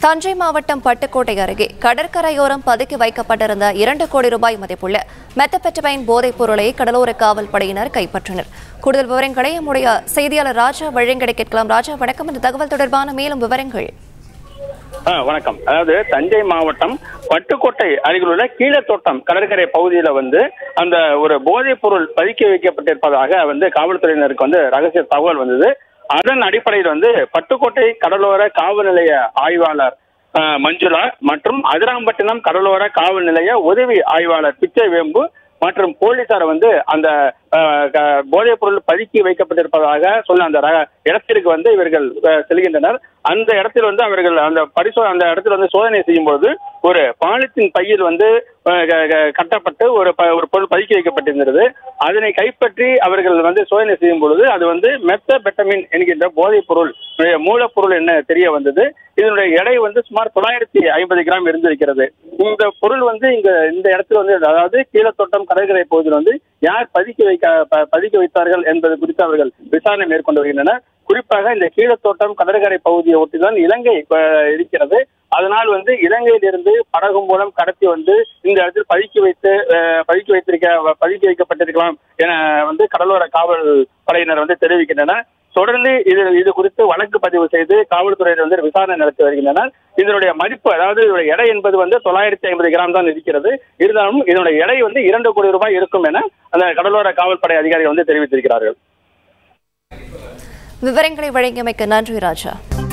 தஞ்சை மாவட்டம் பட்டுக்கோட்டை அருகே கடற்கரையோரம் பதுக்கி வைக்கப்பட்டிருந்த இரண்டு கோடி ரூபாய் மதிப்புள்ள மெத்தபெட்டமைன் போதைப் பொருளை கடலோர காவல் படையினர் கைப்பற்றினர் கூடுதல் விவரங்களை நம்முடைய செய்தியாளர் ராஜா வழங்கடை கேட்கலாம் ராஜா வணக்கம் இந்த தகவல் தொடர்பான மேலும் விவரங்கள் ஆ, வணக்கம் அதாவது தஞ்சை மாவட்டம் பட்டுக்கோட்டை அருகில் உள்ள கீழத்தோட்டம் கடற்கரை பகுதியில வந்து அந்த ஒரு போதைப் பொருள் பதுக்கி வைக்கப்பட்டிருப்பதாக வந்து காவல்துறையினருக்கு வந்து ரகசிய தகவல் வந்தது அதன் அடிப்படையில் வந்து பட்டுக்கோட்டை கடலோர காவல் நிலைய ஆய்வாளர் ஆ, மஞ்சுளா மற்றும் அதிராம்பட்டினம் கடலோர காவல் நிலைய உதவி ஆய்வாளர் பிச்சை வேம்பு மற்றும் போலீசார் வந்து அந்த அஹ், க- போதைப் பொருள் பதுக்கி வைக்கப்பட்டிருப்பதாக சொன்ன அந்த ரக- இடத்திற்கு வந்து இவர்கள் அஹ், செல்கின்றனர் அந்த இடத்தில் வந்து அவர்கள் அந்த பரிசோ அந்த இடத்தில் வந்து சோதனை செய்யும் பொழுது ஒரு பாலித்தீன் பையில் வந்து அஹ், க- க- கட்டப்பட்டு ஒரு ப- ஒரு பொருள் பதுக்கி வைக்கப்பட்டிருந்தது அதனை கைப்பற்றி அவர்கள் வந்து சோதனை செய்யும் பொழுது அது வந்து மெத்தபெட்டமின் என்கின்ற போதைப் பொருள் இதனுடைய மூலப்பொருள் என்ன தெரிய வந்தது இதனுடைய எடை வந்து சுமார் தொள்ளாயிரத்தி ஐம்பது கிராம் இருந்திருக்கிறது இந்த பொருள் வந்து இங்க இந்த இடத்துல வந்து அதாவது கீழத்தோட்டம் கடற்கரை பகுதியில் வந்து யார் பதுக்கி வைக்க ப- பதுக்கி வைத்தார்கள் என்பது குறித்து அவர்கள் விசாரணை மேற்கொண்டு வருகின்றனர் குறிப்பாக இந்த கீழத்தோட்டம் கடற்கரை பகுதியை ஒட்டிதான் இலங்கை அஹ், இருக்கிறது அதனால் வந்து இலங்கையிலிருந்து படகு மூலம் கடத்தி வந்து இந்த இடத்தில் பதுக்கி வைத்து அஹ், பதுக்கி வைத்திருக்க பதுக்கி வைக்கப்பட்டிருக்கலாம் என வந்து கடலோர காவல் படையினர் வந்து தெரிவிக்கின்றனர் தொடர்ந்து இது இது குறித்து வழக்கு பதிவு செய்து காவல்துறையினர் வந்து விசாரணை நடத்தி வருகின்றனர் இதனுடைய மதிப்பு அதாவது இதனுடைய எடை என்பது வந்து தொள்ளாயிரத்தி ஐம்பது கிராம் தான் இருக்கிறது இருந்தாலும் இதனுடைய எடை வந்து இரண்டு கோடி ரூபாய் இருக்கும் என அந்த கடலோர காவல்படை அதிகாரிகள் வந்து தெரிவித்திருக்கிறார்கள் விவரங்களை வழங்கியமைக்கு நன்றி ராஜா